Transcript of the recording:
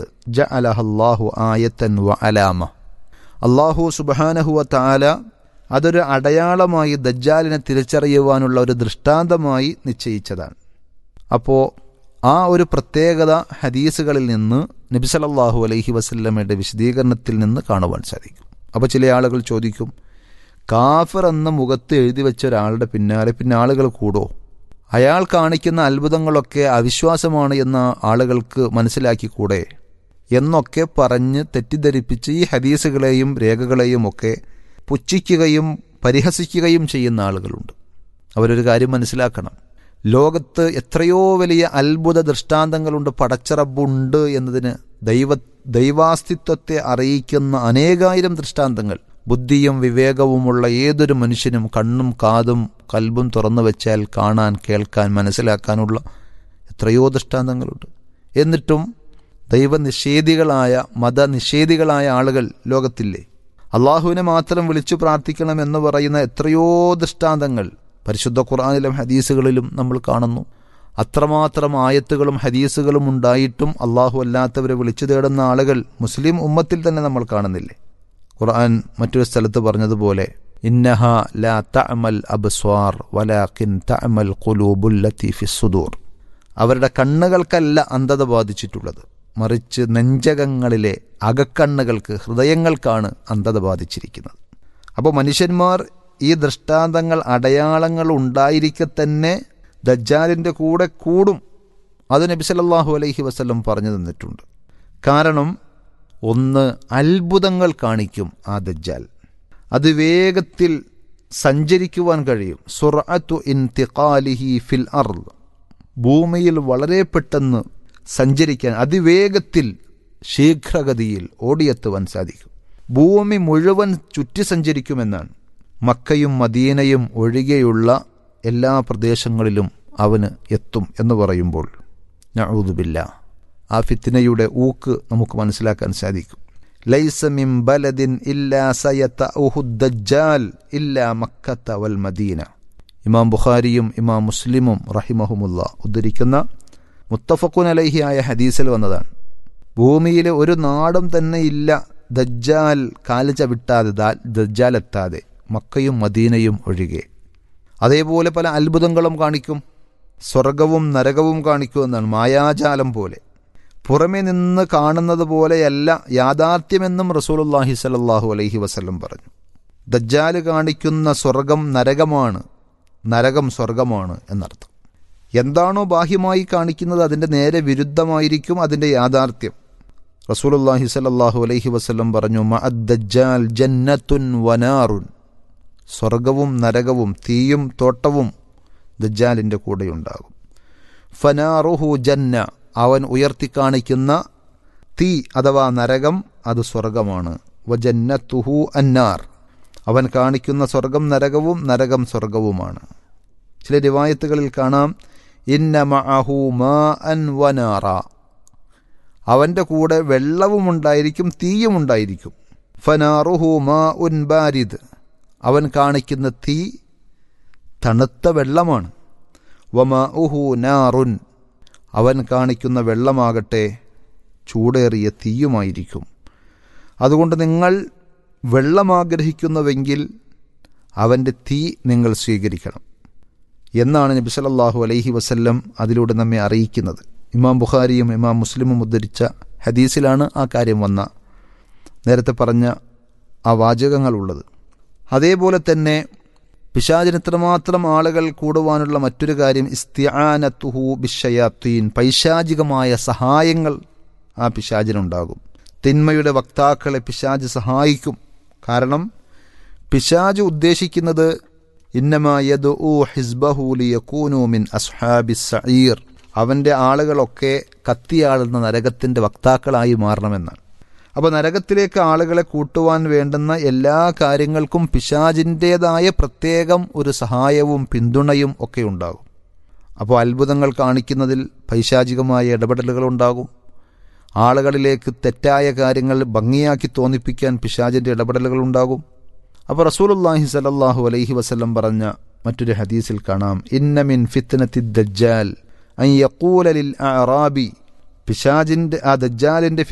ചെയ്യുന്നത് ജ അലഹല്ലാഹു ആയത്തൻ വ അലാമ അള്ളാഹു സുബാനഹുവ താല അതൊരു അടയാളമായി ദജ്ജാലിനെ തിരിച്ചറിയുവാനുള്ള ഒരു ദൃഷ്ടാന്തമായി നിശ്ചയിച്ചതാണ് അപ്പോൾ ആ ഒരു പ്രത്യേകത ഹദീസുകളിൽ നിന്ന് നബിസലല്ലാഹു അലൈഹി വസല്ലമയുടെ വിശദീകരണത്തിൽ നിന്ന് കാണുവാൻ സാധിക്കും അപ്പോൾ ചില ആളുകൾ ചോദിക്കും കാഫർ എന്ന മുഖത്ത് എഴുതി വെച്ച ഒരാളുടെ പിന്നാലെ പിന്നെ ആളുകൾ കൂടോ അയാൾ കാണിക്കുന്ന അത്ഭുതങ്ങളൊക്കെ അവിശ്വാസമാണ് എന്ന ആളുകൾക്ക് മനസ്സിലാക്കിക്കൂടെ എന്നൊക്കെ പറഞ്ഞ് തെറ്റിദ്ധരിപ്പിച്ച് ഈ ഹദീസുകളെയും രേഖകളെയും ഒക്കെ പുച്ഛിക്കുകയും പരിഹസിക്കുകയും ചെയ്യുന്ന ആളുകളുണ്ട് അവരൊരു കാര്യം മനസ്സിലാക്കണം ലോകത്ത് എത്രയോ വലിയ അത്ഭുത ദൃഷ്ടാന്തങ്ങളുണ്ട് പടച്ചറബുണ്ട് എന്നതിന് ദൈവ ദൈവാസ്തിത്വത്തെ അറിയിക്കുന്ന അനേകായിരം ദൃഷ്ടാന്തങ്ങൾ ബുദ്ധിയും വിവേകവുമുള്ള ഏതൊരു മനുഷ്യനും കണ്ണും കാതും കൽബും തുറന്നു വെച്ചാൽ കാണാൻ കേൾക്കാൻ മനസ്സിലാക്കാനുള്ള എത്രയോ ദൃഷ്ടാന്തങ്ങളുണ്ട് എന്നിട്ടും ദൈവനിഷേധികളായ മതനിഷേധികളായ ആളുകൾ ലോകത്തില്ലേ അള്ളാഹുവിനെ മാത്രം വിളിച്ചു പ്രാർത്ഥിക്കണം എന്ന് പറയുന്ന എത്രയോ ദൃഷ്ടാന്തങ്ങൾ പരിശുദ്ധ ഖുർആാനിലും ഹദീസുകളിലും നമ്മൾ കാണുന്നു അത്രമാത്രം ആയത്തുകളും ഹദീസുകളും ഉണ്ടായിട്ടും അള്ളാഹു അല്ലാത്തവരെ വിളിച്ചു തേടുന്ന ആളുകൾ മുസ്ലിം ഉമ്മത്തിൽ തന്നെ നമ്മൾ കാണുന്നില്ലേ ഖുർആൻ മറ്റൊരു സ്ഥലത്ത് പറഞ്ഞതുപോലെ ഇന്നഹ ലാ തഅമൽ അബ്സ്വാർ വലാകിൻ തഅമൽ ഖുലൂബുല്ലത്തി ഫിസ്സുദൂർ അവരുടെ കണ്ണുകൾക്കല്ല അന്ധത ബാധിച്ചിട്ടുള്ളത് മറിച്ച് നെഞ്ചകങ്ങളിലെ അകക്കണ്ണുകൾക്ക് ഹൃദയങ്ങൾക്കാണ് അന്ധത ബാധിച്ചിരിക്കുന്നത് അപ്പോൾ മനുഷ്യന്മാർ ഈ ദൃഷ്ടാന്തങ്ങൾ അടയാളങ്ങൾ ഉണ്ടായിരിക്കെ തന്നെ ദജ്ജാലിൻ്റെ കൂടെ കൂടും അത് നബി സല്ലല്ലാഹു അലൈഹി വസല്ലം പറഞ്ഞു തന്നിട്ടുണ്ട് കാരണം ഒന്ന് അത്ഭുതങ്ങൾ കാണിക്കും ആ ദജ്ജാൽ അത് വേഗത്തിൽ സഞ്ചരിക്കുവാൻ കഴിയും സുറഅത്തു ഇൻതിഖാലിഹി ഫിൽ അർദ് ഭൂമിയിൽ വളരെ പെട്ടെന്ന് സഞ്ചരിക്കാൻ അതിവേഗത്തിൽ ശീഘ്രഗതിയിൽ ഓടിയെത്തുവാൻ സാധിക്കും ഭൂമി മുഴുവൻ ചുറ്റി സഞ്ചരിക്കുമെന്നാണ് മക്കയും മദീനയും ഒഴികെയുള്ള എല്ലാ പ്രദേശങ്ങളിലും അവന് എത്തും എന്ന് പറയുമ്പോൾ നഊദുബില്ല ആ ഫിത്തിനയുടെ ഊക്ക് നമുക്ക് മനസ്സിലാക്കാൻ സാധിക്കും ലൈസ മിൻ ബലദിൻ ഇല്ലാ സയതഉഹു ദജ്ജാൽ ഇല്ലാ മക്കത്ത വൽ മദീന ഇമാം ബുഖാരിയും ഇമാം മുസ്ലിമും റഹിമഹുമുല്ല ഉദ്ധരിക്കുന്ന മുത്തഫക്കുൻ അലൈഹി ആയ ഹദീസിൽ വന്നതാണ് ഭൂമിയിലെ ഒരു നാടും തന്നെ ഇല്ല ദജ്ജാൽ കാല് ചവിട്ടാതെ ദജ്ജാൽ എത്താതെ മക്കയും മദീനയും ഒഴികെ അതേപോലെ പല അത്ഭുതങ്ങളും കാണിക്കും സ്വർഗവും നരകവും കാണിക്കുമെന്നാണ് മായാജാലം പോലെ പുറമെ നിന്ന് കാണുന്നത് പോലെയല്ല യാഥാർത്ഥ്യമെന്നും റസൂലുല്ലാഹി സലല്ലാഹു അലൈഹി വസല്ലം പറഞ്ഞു ദജ്ജാല് കാണിക്കുന്ന സ്വർഗം നരകമാണ് നരകം സ്വർഗമാണ് എന്നർത്ഥം എന്താണോ ബാഹ്യമായി കാണിക്കുന്നത് അതിൻ്റെ നേരെ വിരുദ്ധമായിരിക്കും അതിൻ്റെ യാഥാർത്ഥ്യം റസൂലുല്ലാഹി സലല്ലാഹു അലൈഹി വസല്ലം പറഞ്ഞു ദജ്ജാൽ ജന്നത്തുൻ വനാറുൻ സ്വർഗവും നരകവും തീയും തോട്ടവും ദജ്ജാലിൻ്റെ കൂടെയുണ്ടാകും ഫനാറുഹു ജന്ന അവൻ ഉയർത്തിക്കാണിക്കുന്ന തീ അഥവാ നരകം അത് സ്വർഗമാണ് വജന്നത്തുഹു അന്നാർ അവൻ കാണിക്കുന്ന സ്വർഗം നരകവും നരകം സ്വർഗവുമാണ് ചില റിവായത്തുകളിൽ കാണാം ഇന്ന മഅഹു മാ അൻ വനാറ അവൻ്റെ കൂടെ വെള്ളവും ഉണ്ടായിരിക്കും തീയും ഉണ്ടായിരിക്കും ഫനാറുഹു മാ ഉൻ ബാരിദ് അവൻ കാണിക്കുന്ന തീ തണുത്ത വെള്ളമാണ് വമാ ഉഹു നാറുൻ അവൻ കാണിക്കുന്ന വെള്ളമാകട്ടെ ചൂടേറിയ തീയുമായിരിക്കും അതുകൊണ്ട് നിങ്ങൾ വെള്ളം ആഗ്രഹിക്കുന്നുവെങ്കിൽ അവൻ്റെ തീ നിങ്ങൾ സ്വീകരിക്കണം എന്നാണ് നബി സല്ലല്ലാഹു അലൈഹി വസല്ലം അതിലൂടെ നമ്മെ അറിയിക്കുന്നത് ഇമാം ബുഖാരിയും ഇമാം മുസ്ലിമും ഉദ്ധരിച്ച ഹദീസിലാണ് ആ കാര്യം വന്ന നേരത്തെ പറഞ്ഞ ആ വാചകങ്ങളുള്ളത് അതേപോലെ തന്നെ പിശാചിന് ഇത്രമാത്രം ആളുകൾ കൂടുവാനുള്ള മറ്റൊരു കാര്യം ഇസ്തിയാനത്തുഹു ബിഷയാത്തീൻ പൈശാചികമായ സഹായങ്ങൾ ആ പിശാചിനുണ്ടാകും തിന്മയുടെ വക്താക്കളെ പിശാജ് സഹായിക്കും കാരണം പിശാജ് ഉദ്ദേശിക്കുന്നത് ഇന്നമായത് ഊ ഹിസ്ബഹൂലിയക്കൂനു മിൻ അസ്ഹാബി സഈർ അവൻ്റെ ആളുകളൊക്കെ കത്തിയാളുന്ന നരകത്തിൻ്റെ വക്താക്കളായി മാറണമെന്നാണ് അപ്പോൾ നരകത്തിലേക്ക് ആളുകളെ കൂട്ടുവാൻ വേണ്ടുന്ന എല്ലാ കാര്യങ്ങൾക്കും പിശാജിൻ്റേതായ പ്രത്യേകം ഒരു സഹായവും പിന്തുണയും ഒക്കെ ഉണ്ടാകും അപ്പോൾ അത്ഭുതങ്ങൾ കാണിക്കുന്നതിൽ പൈശാചികമായ ഇടപെടലുകൾ ഉണ്ടാകും ആളുകളിലേക്ക് തെറ്റായ കാര്യങ്ങൾ ഭംഗിയാക്കി തോന്നിപ്പിക്കാൻ പിശാജിൻ്റെ ഇടപെടലുകൾ ഉണ്ടാകും അപ്പോൾ റസൂലുല്ലാഹി സലല്ലാഹു അലൈഹി വസല്ലം പറഞ്ഞ മറ്റൊരു ഹദീസിൽ കാണാം ഇന്നമിൻ ഫിത്നത്തി ദജ്ജാൽ അൻ യഖൂല ലിൽ അറാബി പിശാജിൻ്റെ ആ ദജ്ജാലിൻ്റെ